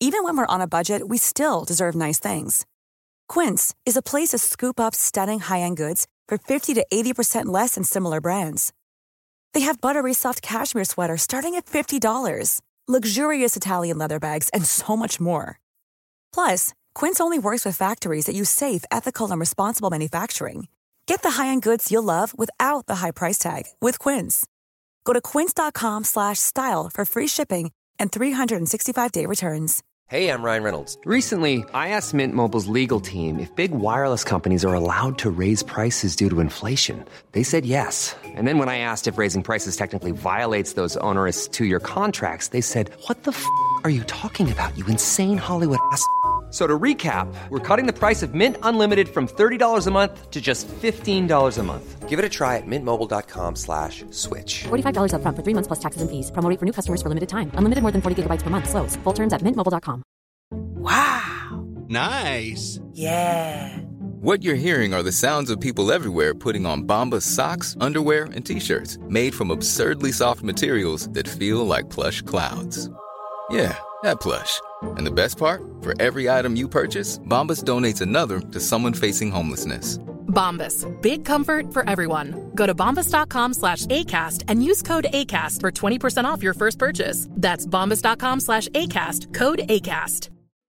Even when we're on a budget, we still deserve nice things. Quince is a place to scoop up stunning high-end goods for 50 to 80% less than similar brands. They have buttery soft cashmere sweaters starting at $50, luxurious Italian leather bags, and so much more. Plus, Quince only works with factories that use safe, ethical, and responsible manufacturing. Get the high-end goods you'll love without the high price tag with Quince. Go to quince.com slash style for free shipping and 365-day returns. Hey, I'm Ryan Reynolds. Recently, I asked Mint Mobile's legal team if big wireless companies are allowed to raise prices due to inflation. They said yes. And then when I asked if raising prices technically violates those onerous two-year contracts, they said, what the f*** are you talking about, you insane Hollywood ass?" So to recap, we're cutting the price of Mint Unlimited from $30 a month to just $15 a month. Give it a try at mintmobile.com slash switch. $45 upfront for three months plus taxes and fees. Promo rate for new customers for limited time. Unlimited more than 40 gigabytes per month. Slows. Full terms at mintmobile.com. Wow. Nice. Yeah. What you're hearing are the sounds of people everywhere putting on Bombas socks, underwear, and t-shirts made from absurdly soft materials that feel like plush clouds. Yeah, that plush. And the best part? For every item you purchase, Bombas donates another to someone facing homelessness. Bombas. Big comfort for everyone. Go to bombas.com slash ACAST and use code ACAST for 20% off your first purchase. That's bombas.com slash ACAST. Code ACAST.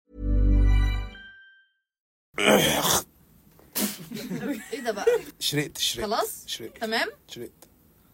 ايه ده بقى شرقت شرقت خلاص شرقت تمام شرقت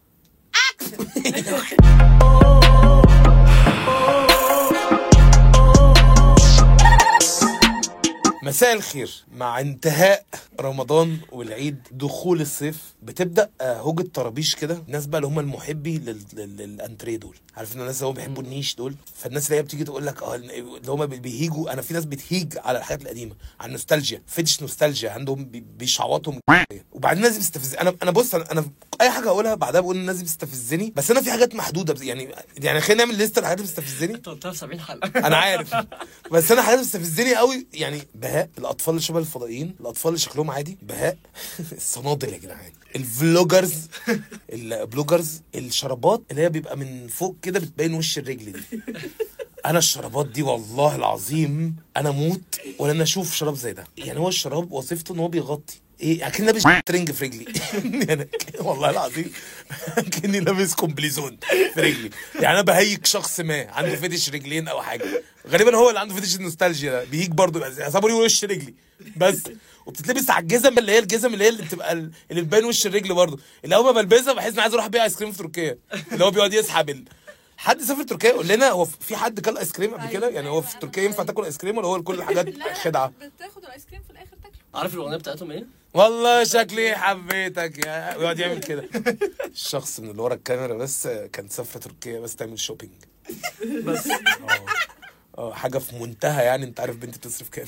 مساء الخير مع انتهاء رمضان والعيد دخول الصيف بتبدا آه، هوجة طرابيش كده الناس بقى اللي هم المحبي لل- لل- للانتريه دول عارف ان الناس اللي هم بيحبوا النيش دول فالناس اللي هي بتيجي تقول لك اه اللي هم بيهيجوا انا في ناس بتهيج على الحاجات القديمه على النوستالجيا فيتش نوستالجيا عندهم بي- بيشعوطهم وبعدين الناس دي بتستفز انا انا بص انا, أنا اي حاجه اقولها بعدها بقول الناس دي بتستفزني بس انا في حاجات محدوده بس- يعني يعني خلينا نعمل لسته الحاجات اللي بتستفزني انت قلتها في 70 حلقه انا عارف بس انا حاجات بتستفزني قوي يعني بهاء الاطفال اللي شبه الفضائيين الاطفال اللي شكلهم عادي بهاء الصنادل يا جدعان الفلوجرز البلوجرز الشرابات اللي هي بيبقى من فوق كده بتبين وش الرجل دي انا الشرابات دي والله العظيم انا موت ولا انا اشوف شراب زي ده يعني هو الشراب وظيفته ان هو بيغطي ايه اكني لابس ترنج في رجلي يعني والله العظيم اكني لابس كومبليزون في رجلي يعني انا بهيج شخص ما عنده فتش رجلين او حاجه غالبا هو اللي عنده فتش النوستالجيا ده بيهيج برضه اعتبره يقول وش رجلي بس وبتتلبس على الجزم اللي هي الجزم اللي هي اللي بتبقى ال- اللي بتبين وش الرجل برضه اللي اول ما بلبسها بحس اني عايز اروح ابيع ايس كريم في تركيا اللي هو بيقعد يسحب ال... حد سافر تركيا يقول لنا هو في حد كل ايس كريم قبل كده يعني هو في تركيا ينفع تاكل ايس كريم ولا هو كل الحاجات خدعه بتاخد الايس كريم في الاخر تاكله عارف الاغنيه بتاعتهم ايه؟ والله شكلي حبيتك يا ويقعد يعمل كده الشخص من اللي ورا الكاميرا بس كان سافره تركيا بس تعمل شوبينج بس اه حاجه في منتهى يعني انت عارف بنتي بتصرف كام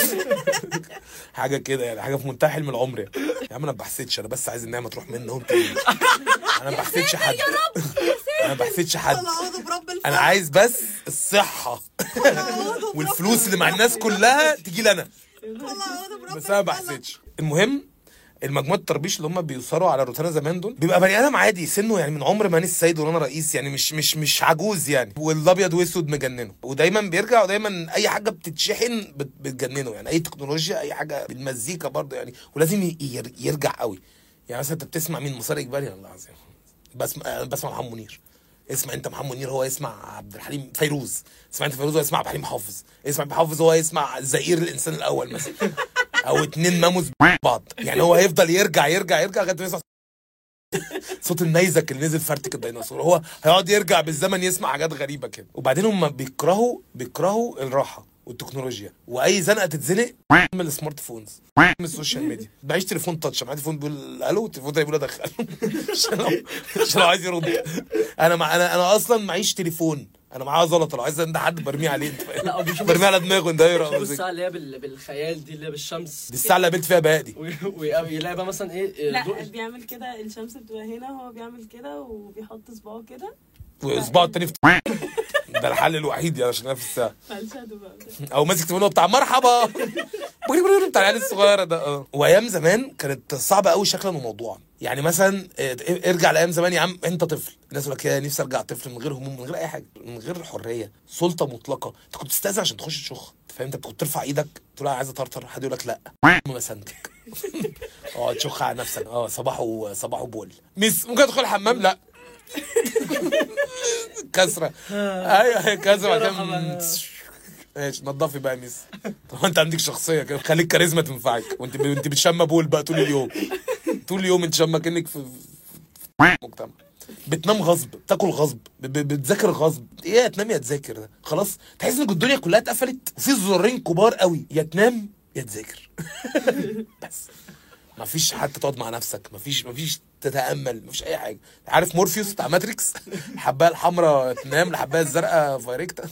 حاجه كده يعني حاجه في منتهى حلم العمر يعني يا عم انا ما بحسدش انا بس عايز النعمه تروح منهم تجيلي. انا ما بحسدش حد انا ما بحسدش حد اعوذ برب الفلق انا عايز بس الصحه والفلوس اللي مع الناس كلها تجي لي انا اعوذ برب بس انا ما بحسدش المهم المجموعه الطربيش اللي هم بيصاروا على روتانا زمان دول بيبقى بني ادم عادي سنه يعني من عمر ماني السيد وانا رئيس يعني مش مش مش عجوز يعني والابيض واسود مجننه ودايما بيرجع ودايما اي حاجه بتتشحن بت- بتجننه يعني اي تكنولوجيا اي حاجه بالمزيكا برضه يعني ولازم ي- ير- يرجع قوي يعني مثلا انت بتسمع مين مسار اجباري والله العظيم بسمع أنا بسمع محمد منير اسمع انت محمد منير هو يسمع عبد الحليم فيروز اسمع انت فيروز هو يسمع عبد الحليم حافظ اسمع عبد حافظ هو يسمع زئير الانسان الاول مثلا او اتنين ماموس بعض يعني هو هيفضل يرجع يرجع يرجع لغايه ما يسمع صوت النيزك اللي نزل فرتك الديناصور هو هيقعد يرجع بالزمن يسمع حاجات غريبه كده وبعدين هم بيكرهوا بيكرهوا الراحه والتكنولوجيا واي زنقه تتزنق من السمارت فونز من السوشيال ميديا معيش تليفون تاتش معايا تليفون بيقول الو التليفون ده بيقول ادخله عشان لو عشان لو عايز يرد انا مع انا انا اصلا معيش تليفون انا معايا زلطه لو عايز انت حد برميه عليه انت فاهم؟ لا، وبيشوف برميه على دماغه انت ايه بص الساعه اللي هي بال- بالخيال دي اللي هي بالشمس دي الساعه اللي قابلت فيها بقى دي وي- ويلاقي بقى مثلا ايه إيه، لا ضوء- بيعمل كده الشمس بتبقى هنا هو بيعمل كده وبيحط صباعه كده وصباعه التاني في ده الحل الوحيد يعني عشان انافس الساعه فالشادو بقى او ماسك تليفونه بتاع مرحبا بتاع العيال الصغيره ده اه وايام زمان كانت صعبه قوي شكلا وموضوعا يعني مثلا اه، ارجع لايام زمان يا عم انت طفل الناس تقول لك يا نفسي ارجع طفل من غير هموم من غير اي حاجه من غير حريه سلطه مطلقه انت كنت تستاذن عشان تخش تشخ انت فاهم انت كنت ترفع ايدك تقول انا عايز اطرطر حد يقول لك لا مساندك اه تشخ على نفسك اه صباحه صباحه بول ميس ممكن ادخل الحمام لا كسره ايوه هي كسره بعد كده ماشي نضفي بقى يا ميس طب انت عندك شخصيه كده خليك كاريزما تنفعك وانت ب... انت بتشم بول بقى طول اليوم طول اليوم انت شامه كانك في في مجتمع بتنام غصب بتاكل غصب ب... ب... بتذاكر غصب ايه يا تنام يا تذاكر ده خلاص تحس ان الدنيا كلها اتقفلت وفي زرارين كبار قوي يا تنام يا تذاكر بس مفيش حتى تقعد مع نفسك مفيش مفيش تتامل مفيش اي حاجه عارف مورفيوس بتاع ماتريكس الحبايه الحمراء تنام الحبايه الزرقاء فايركتا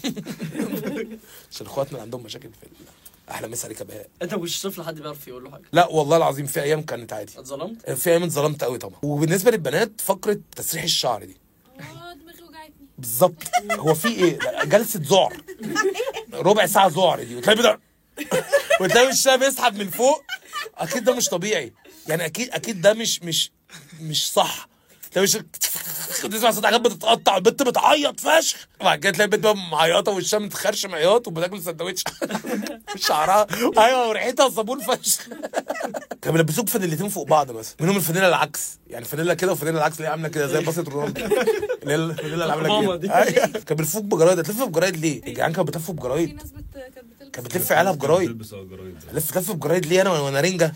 عشان اخواتنا اللي عندهم مشاكل في ال- احلى مسا عليك يا بهاء انت مش طفل حد بيعرف يقول له حاجه لا والله العظيم في ايام كانت عادي اتظلمت في ايام اتظلمت قوي طبعا وبالنسبه للبنات فقره تسريح الشعر دي اه دماغي وجعتني بالظبط هو في ايه لا، جلسه ذعر ربع ساعه ذعر دي وتلاقي بدا وتلاقي وشها بيسحب من فوق اكيد ده مش طبيعي يعني اكيد اكيد ده مش مش مش صح تلاقي وشها تسمع صوت حاجات بتتقطع البنت بتعيط فشخ وبعد كده تلاقي البنت بقى معيطه وشها متخرشم عياط وبتاكل سندوتش شعرها ايوه وريحتها صابون فشخ كانوا بيلبسوك فانيلتين فوق بعض مثلا منهم الفانيلا العكس يعني فانيلا كده وفانيلا العكس اللي هي عامله كده زي باصه رونالدو اللي هي الفانيلا اللي عامله ماما كده دي. أيوة. كانوا بيلفوك بجرايد هتلف بجرايد ليه؟ الجيران كانوا بيلفوا في بجرايد ناس بت... كانت بتلبس كانت بتلف عيالها بجرايد بتلبس اه جرايد لف تلف بجرايد ليه انا وانا رنجه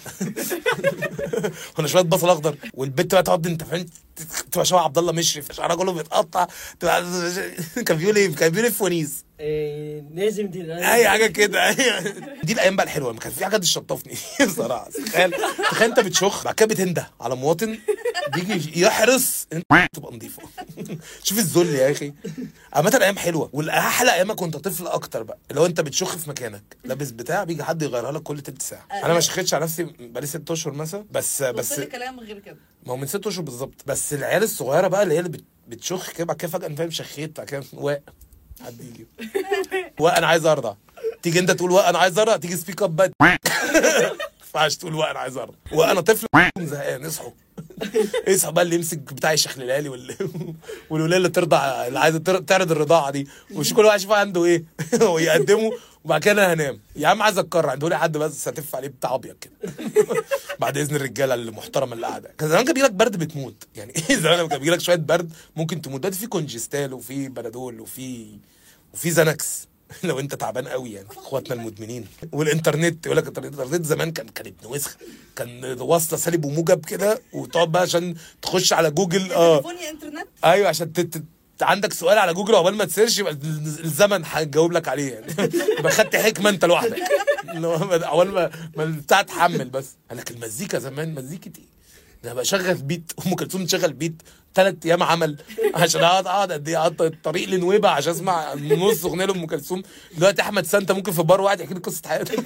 وانا شويه بصل اخضر والبنت بقى تقعد انت فاهم تبقى شبه عبد الله مشرف شعرها كله بيتقطع تبقى كان بيقول ايه كان بيقول ايه في ونيس إيه لازم دي اي حاجه كده أي- دي الايام بقى الحلوه لما كان في حاجه تشطفني بصراحه تخيل تخيل انت بتشخ بعد كده بتنده على مواطن بيجي يحرص ان انت تبقى نظيفه شوف الذل يا اخي عامه ايام حلوه والاحلى ايام ما كنت طفل اكتر بقى اللي هو انت بتشخ في مكانك لابس بتاع بيجي حد يغيرها لك كل تلت ساعه انا ما شخيتش على نفسي بقالي ست اشهر مثلا بس بس بس كلام غير كده ما هو من ست اشهر بالظبط بس العيال الصغيره بقى اللي هي اللي بت- بتشخ كده بعد كده فجاه انت فاهم شخيت بعد كده واق حد يجي واق انا عايز ارضع تيجي انت تقول واق انا عايز ارضع تيجي سبيك اب بقى ما ينفعش تقول واق انا عايز ارضع وانا طفل زهقان اصحوا اصحى بقى اللي يمسك بتاع يشخللها لي وال... والولايه اللي ترضع اللي عايزه تر- تعرض الرضاعه دي ومش كل واحد يشوف عنده ايه ويقدمه وبعد كده انا هنام يا عم عايز اتكرر عنده لي حد بس هتف عليه بتاع ابيض كده بعد اذن الرجاله المحترمه اللي قاعده كان زمان كان بيجيلك برد بتموت يعني ايه زمان لما كان بيجيلك شويه برد ممكن تموت دلوقتي في كونجستال وفي بنادول وفي وفي زانكس لو انت تعبان قوي يعني اخواتنا المدمنين والانترنت يقول لك الانترنت الانترنت زمان كان كان ابن وسخ كان واسطه سالب وموجب كده وتقعد بقى عشان تخش على جوجل اه تليفون يا انترنت ايوه عشان ت- ت- عندك سؤال على جوجل عقبال ما تسيرش يبقى الزمن هيجاوب لك عليه يعني يبقى خدت حكمه انت لوحدك اللي هو عقبال ما ما البتاع تحمل بس قال لك المزيكا زمان مزيكة ايه؟ ده بشغل بيت ام كلثوم تشغل بيت ثلاث ايام عمل عشان اقعد اقعد قد ايه اقعد الطريق لنويبع عشان اسمع نص اغنيه لام كلثوم دلوقتي احمد سانتا ممكن في بار واحد يحكي لي قصه حياته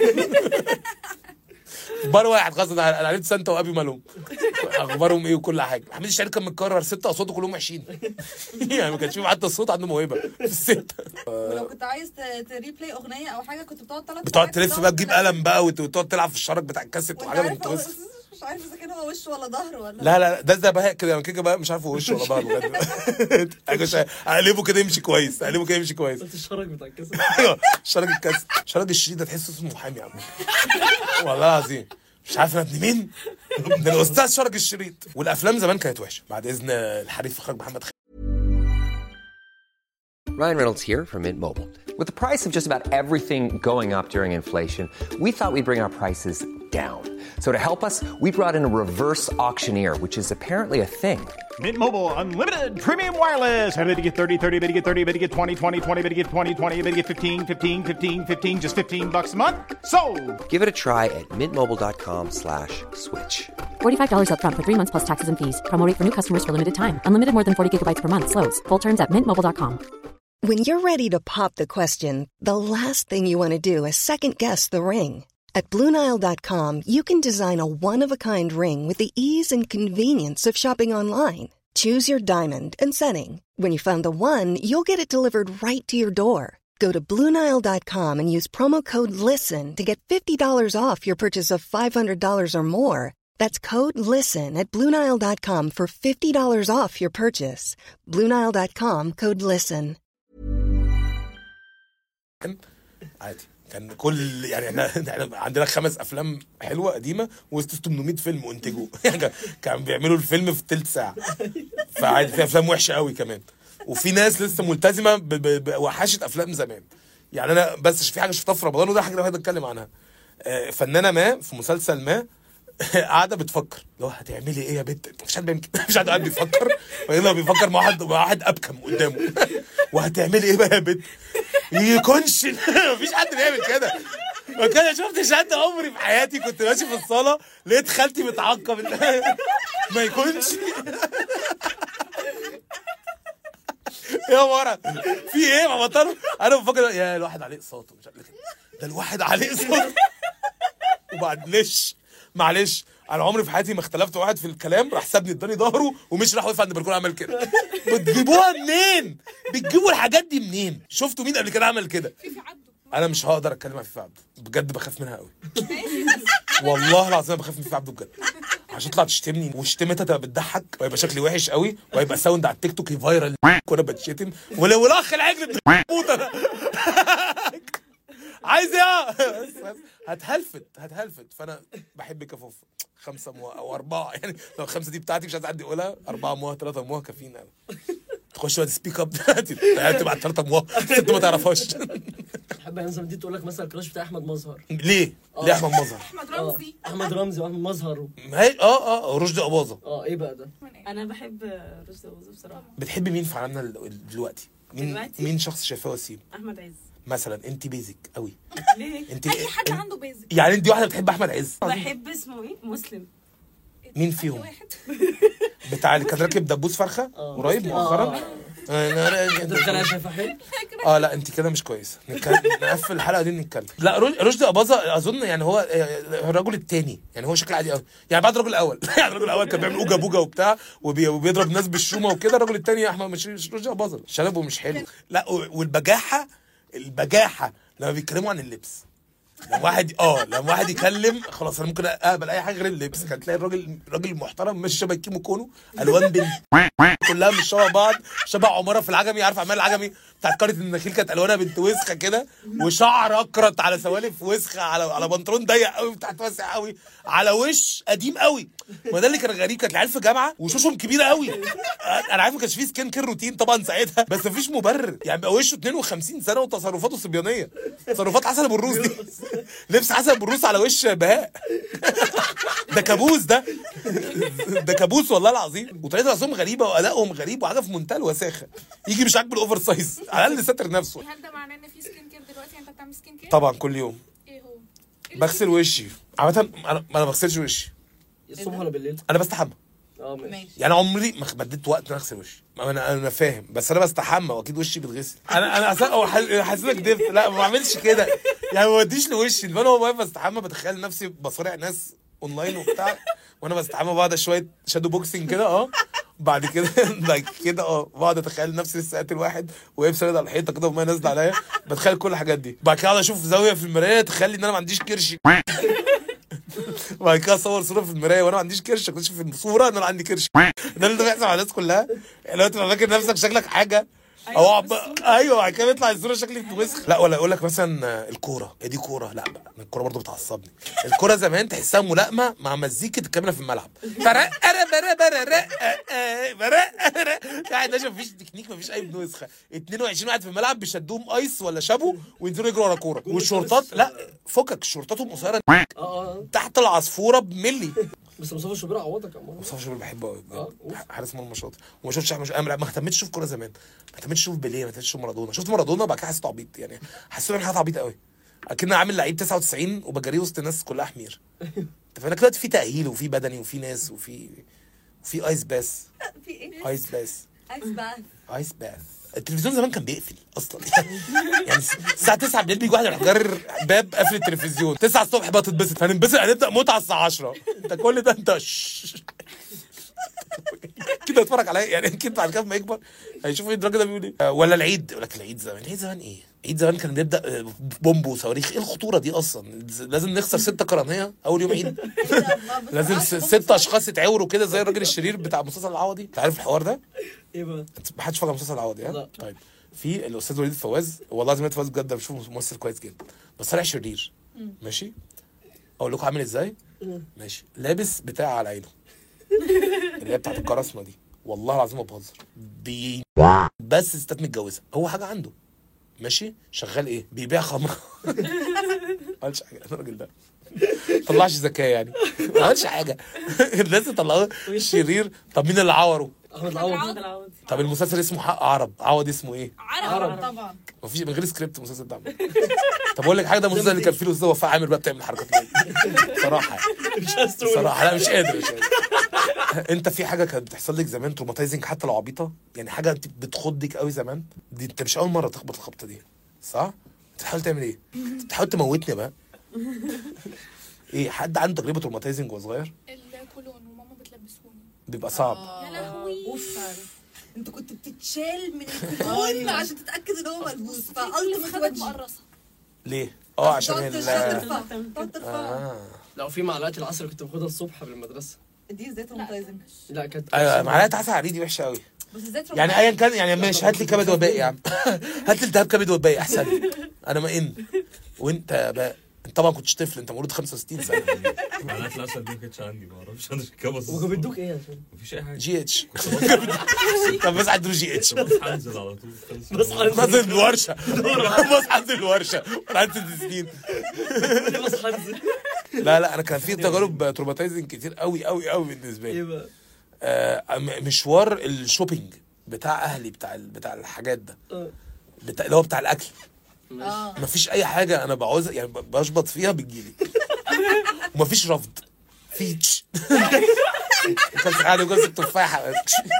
في بار واحد خلاص انا أنا عرفت سانتا وابي مالهم اخبارهم ايه وكل حاجه حميد الشاعري كان متكرر ست اصواته كلهم وحشين يعني ما كانش فيهم حتى الصوت عنده موهبه في الست ولو كنت عايز ت- تريبلاي اغنيه او حاجه كنت بتقعد ثلاث بتقعد تلف بقى تجيب قلم بقى وت- وتقعد تلعب في الشرج بتاع الكاسيت وانت وحاجه عارف بنت هو وسخ مش عارف اذا كان هو وش ولا ظهر ولا لا لا لا ده ده بهاء كده يعني كده بقى مش عارف هو وشه ولا ظهره لغايه دلوقتي. أنا مش عارف. اقلبه كده يمشي كويس اقلبه كده يمشي كويس قلت الشرج بتاع الكاس ايوه شرج الكاس شرج الشريط ده تحسه اسمه محامي يا عم والله العظيم مش عارف انا ابن مين ده الاستاذ شرج الشريط والافلام زمان كانت وحشه بعد اذن الحريف اخراج محمد خالد Ryan Reynolds here from Mint Mobile. With the price of just about everything going up during inflation, we thought we'd bring our prices down. So to help us, we brought in a reverse auctioneer, which is apparently a thing. Mint Mobile unlimited premium wireless. Ready to get 30, 30, bit to get 30, bit to get 20, 20, 20, bit to get 20, 20, bit to get 15, 15, 15, 15 just 15 bucks a month. So, Give it a try at mintmobile.com slash switch. $45 upfront for three months plus taxes and fees. Promo rate for new customers for limited time. Unlimited more than 40 gigabytes per month. Slows. Full terms at mintmobile.com. When you're ready to pop the question, the last thing you want to do is second guess the ring. At Bluenile.com, you can design a one of a kind ring with the ease and convenience of shopping online. Choose your diamond and setting. When you find the one, you'll get it delivered right to your door. Go to BlueNile.com and use promo code LISTEN to get $50 off your purchase of $500 or more. That's code LISTEN at BlueNile.com for $50 off your purchase. BlueNile.com code LISTEN. عادي كان كل يعني احنا احنا عندنا خمس افلام حلوه قديمه وسط 800 فيلم انتجوا يعني كان- كانوا بيعملوا الفيلم في تلت ساعه فعادي في افلام وحشه قوي كمان وفي ناس لسه ملتزمه ب- ب- بوحشه افلام زمان يعني انا بس في حاجه شفتها في رمضان وده حاجه الواحد اتكلم عنها آه، فنانه ما في مسلسل ما قاعده بتفكر لو هتعملي ايه يا بنت مفيش حد بيعمل كده مفيش حد قاعد بيفكر ويلا بيفكر مع واحد مع واحد ابكم قدامه وهتعملي ايه بقى يا بنت يكونش مفيش حد بيعمل كده ما كان شفتش حد عمري في حياتي كنت ماشي في الصاله لقيت خالتي بتعقب ما يكونش يا ورا في ايه ما بطلوا انا بفكر يا الواحد عليه اقساط ومش عارف إيه. ده الواحد عليه اقساط وبعدلش معلش انا عمري في حياتي ما اختلفت مع واحد في الكلام راح سابني اداني ظهره ومش راح واقف عند البلكونه عمل كده بتجيبوها منين بتجيبوا الحاجات دي منين شفتوا مين قبل كده عمل كده انا مش هقدر اتكلم عن فيفي عبده بجد بخاف منها قوي والله العظيم أنا بخاف من فيفي عبده بجد عشان تطلع تشتمني وشتمتها تبقى بتضحك ويبقى شكلي وحش قوي ويبقى ساوند على التيك توك فايرال وانا بتشتم ولو الاخ العجل بتموت انا عايز ايه بس بس هتهلفت هتهلفت فانا بحب كفوف خمسه موا او اربعه يعني لو الخمسه دي بتاعتي مش عايز حد يقولها اربعه موا ثلاثه موا كافيين قوي تخش بقى سبيك اب دلوقتي يعني تبقى ثلاثه موا ست ما تعرفهاش بحب ايام زمان دي تقول لك مثلا الكراش بتاع احمد مظهر ليه؟ ليه احمد مظهر؟ احمد آه، رمزي احمد رمزي واحمد مظهر ما هي اه اه رشدي اباظه اه ايه بقى ده؟ انا بحب رشدي أباظة بصراحه بتحبي مين في عالمنا ال- دلوقتي؟ مين دلوقتي؟ مين شخص شايفاه وسيم؟ احمد عز مثلا انت بيزك قوي ليه انت اي حد عنده بيزك يعني انت واحده بتحب احمد عز بحب اسمه ايه مسلم مين فيهم؟ بتاع اللي كان راكب دبوس فرخه قريب مؤخرا انت بتتكلم شايفه حلو؟ اه لا انت كده مش كويسه نتكلم نقفل الحلقه دي نتكلم لا رش- رشدي اباظه اظن يعني هو آه، الرجل الثاني يعني هو شكل عادي قوي يعني بعد الرجل الاول يعني الرجل الاول كان بيعمل اوجا بوجا وبتاع وبي- وبيضرب ناس بالشومه وكده الرجل الثاني احمد مش مش رشدي اباظه شنبه مش حلو لا و- والبجاحه البجاحه لما بيتكلموا عن اللبس لما واحد اه لما واحد يكلم خلاص انا ممكن اقبل اي حاجه غير اللبس كان تلاقي الراجل الراجل المحترم مش شبه كيمو كونو الوان بنت كلها مش شبه بعض شبه عماره في العجمي عارف اعمال العجمي بتاعت قريه النخيل كانت الوانها بنت وسخه كده وشعر اكرت على سوالف وسخه على على بنطلون ضيق قوي تحت واسع قوي على وش قديم قوي ما ده اللي كان غريب كانت العيال في جامعه وشوشهم كبيره قوي انا عارف ما كانش فيه سكين كير روتين طبعا ساعتها بس مفيش مبرر يعني بقى وشه 52 سنه وتصرفاته صبيانيه تصرفات حسن ابو الروس دي لبس حسن ابو الروس على وش بهاء ده كابوس ده ده كابوس والله العظيم وطريقه رسمهم غريبه وادائهم غريب وحاجه في منتهى الوساخه يجي مش عاجبه الاوفر سايز على الاقل ستر نفسه هل ده معناه ان في سكين كير دلوقتي انت بتعمل سكين كير؟ طبعا كل يوم ايه هو؟ بغسل وشي عامه انا انا ما بغسلش وشي الصبح ولا بالليل؟ انا بستحمى اه ماشي يعني عمري ما بديت وقت إن أنا اغسل وشي ما انا انا فاهم بس انا بستحمى واكيد وشي بيتغسل انا انا اصلا هو حاسس- حاسسك كدبت لا ما بعملش كده يعني ما بديش لوشي الفان هو واقف بستحمى بتخيل نفسي بصارع ناس اونلاين وبتاع وانا بستحمى بعد شويه شادو بوكسنج كده اه بعد كده بعد كده اه بقعد اتخيل نفسي لسه قاتل واحد واقف ساند على الحيطه كده وما نازله عليا بتخيل كل الحاجات دي بعد كده اقعد اشوف زاويه في المرايه تخلي ان انا ما عنديش كرش وبعد كده اصور صوره في المرايه وانا ما عنديش كرش اكتشف في الصوره ان انا عندي كرش ده اللي بيحصل على الناس كلها اللي هو تبقى فاكر نفسك شكلك حاجه او أب- ايوه بعد كده يطلع الصوره شكلي وسخ لا ولا يقول لك مثلا آه، الكوره هي دي كوره لا بقى الكوره برضه بتعصبني الكوره زمان تحسها ملائمه مع مزيكه الكاميرا في الملعب فرق أرى برا برا رق آه، برق أرى. قاعد ماشي مفيش تكنيك مفيش اي نسخه 22 واحد في الملعب بيشدوهم ايس ولا شابو وينزلوا يجروا ورا كوره والشورتات لا فكك شورتاتهم قصيره اه اه تحت العصفوره بملي بس مصطفى شوبير عوضك يا عمر مصطفى شوبير بحبه قوي آه، بجد حارس مرمى شاطر وما شفتش احمد انا ما اهتمتش اشوف كوره زمان ما اهتمتش اشوف بيليه ما اهتمتش اشوف مارادونا شفت مارادونا بعد كده حسيت عبيط يعني حسيت ان حاجات عبيطه قوي اكن عامل لعيب 99 وبجريه وسط ناس كلها حمير انت فاهم دلوقتي في تاهيل وفي بدني وفي ناس وفي وفي ايس باس في ايه؟ ايس باس ايس باث ايس باث التلفزيون زمان كان بيقفل اصلا يعني الساعه 9 بالليل بيجي واحد يروح جرر باب قافل التلفزيون 9 الصبح بقى تتبسط هننبسط هنبدا متعه الساعه 10 انت كل ده انت شش. كده اتفرج عليا يعني اكيد بعد كده لما يكبر هيشوف ايه الراجل ده بيقول ايه آه، ولا العيد يقول لك العيد زمان العيد زمان ايه؟ العيد زمان كان بيبدا آه، بومب وصواريخ ايه الخطوره دي اصلا؟ لازم نخسر ستة قرنيه اول يوم عيد لازم س- ست اشخاص يتعوروا كده زي الراجل الشرير بتاع مسلسل العوضي انت عارف الحوار ده؟ ايه بقى؟ ما حدش فاكر مسلسل العوضي ها؟ لا. طيب في الاستاذ وليد فواز والله العظيم وليد فواز بجد أنا بشوفه ممثل كويس جدا بس طالع شرير ماشي اقول لكم عامل ازاي ماشي لابس بتاع على عينه اللي هي بتاعت القراصنه دي والله العظيم ما بهزر بي بس ستات متجوزه هو حاجه عنده ماشي شغال ايه بيبيع خمر ما عملش حاجه الراجل ده ما طلعش ذكاء يعني ما عملش حاجه الناس طلعوه شرير طب مين اللي عوره احمد محمد العوض العوضي طب المسلسل اسمه حق عرب عوض اسمه ايه عرب طبعا مفيش من غير سكريبت المسلسل ده عامل. طب اقول لك حاجه ده المسلسل اللي كان فيه الاستاذ وفاء عامر بقى بتعمل الحركات دي صراحه يعني. مش عايز تقول صراحه لا مش قادر مش قادر انت في حاجه كانت بتحصل لك زمان تروماتايزنج حتى لو عبيطه يعني حاجه انت بتخضك قوي زمان دي انت مش اول مره تخبط الخبطه دي صح بتحاول تعمل ايه بتحاول تموتني بقى ايه حد عنده تجربه تروماتايزنج وهو صغير الكولون وماما بتلبسوني بيبقى صعب يا لهوي اوف انت كنت بتتشال من الكون عشان تتاكد ان هو ملبوس فالتيميت خدك وجه مقرصه ليه اه عشان تقعد ال ترفع تقعد ترفع اه لو في معلقات العصر كنت باخدها الصبح قبل المدرسه دي ازاي تروماتايزنج لا كانت ايوه معلقه عسل عليه دي وحشه قوي بس ازاي يعني ايا كان يعني ماشي هات لي كبد وبائي يا عم هات لي التهاب كبد وبائي احسن لي. انا ما ان وانت بقى انت طبعا كنتش طفل انت مولود 65 سنه معلقات العسل دي ما كانتش عندي ما اعرفش انا كده بس وكانوا بيدوك ايه عشان مفيش اي حاجه جي اتش طب بس عنده جي اتش بس هنزل على طول خلص بس نازل الورشه بس عند الورشه وانا عندي ست سنين بس هنزل لا لا انا كان في تجارب تروماتايزنج كتير قوي قوي قوي بالنسبه ايه لي بقى؟ آه م- مشوار الشوبينج بتاع اهلي بتاع ال- بتاع الحاجات ده آه. بتاع اللي هو بتاع الاكل اه مفيش اي حاجه انا بعوزها يعني ب- بشبط فيها بتجيلي ومفيش رفض في تش. وكان عادي وكان تفاحه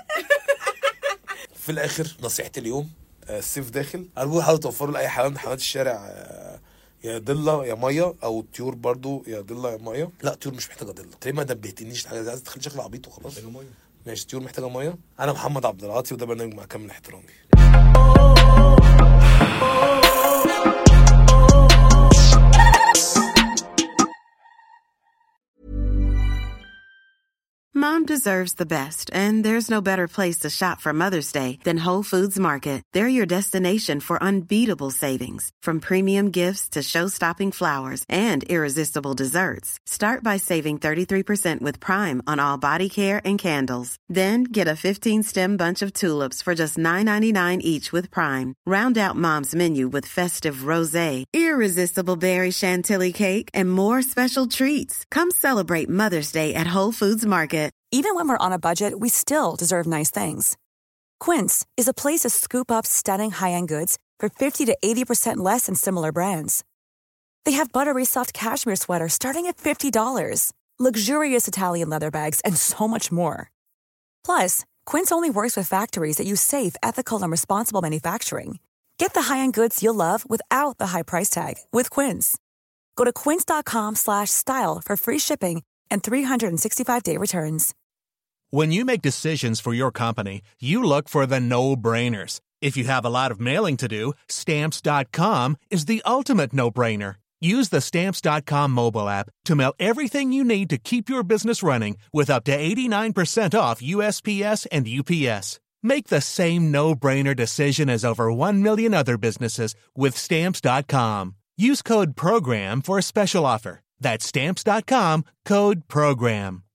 في الاخر نصيحتي اليوم آه، الصيف داخل ارجو حاولوا توفروا لاي حيوان من حيوانات الشارع آه، يا ضله يا ميه او طيور برضو يا ضله يا ميه لا طيور مش محتاجه ضله ليه ما دبهتنيش حاجه عايز تخلي شكل عبيط وخلاص محتاجة مية. ماشي طيور محتاجه ميه انا محمد عبد العاطي وده برنامج مع كامل احترامي Mom deserves the best, and there's no better place to shop for Mother's Day than Whole Foods Market. They're your destination for unbeatable savings, from premium gifts to show-stopping flowers and irresistible desserts. Start by saving 33% with Prime on all body care and candles. Then get a 15-stem bunch of tulips for just $9.99 each with Prime. Round out Mom's menu with festive rosé, irresistible berry chantilly cake, and more special treats. Come celebrate Mother's Day at Whole Foods Market. Even when we're on a budget, we still deserve nice things. Quince is a place to scoop up stunning high-end goods for 50 to 80% less than similar brands. They have buttery soft cashmere sweaters starting at $50, luxurious Italian leather bags, and so much more. Plus, Quince only works with factories that use safe, ethical, and responsible manufacturing. Get the high-end goods you'll love without the high price tag with Quince. Go to quince.com slash style for free shipping and 365-day returns. When you make decisions for your company, you look for the no-brainers. If you have a lot of mailing to do, stamps.com is the ultimate no-brainer. Use the stamps.com mobile app to mail everything you need to keep your business running with up to 89% off USPS and UPS. Make the same no-brainer decision as over 1 million other businesses with stamps.com. Use code PROGRAM for a special offer. That's stamps.com code PROGRAM.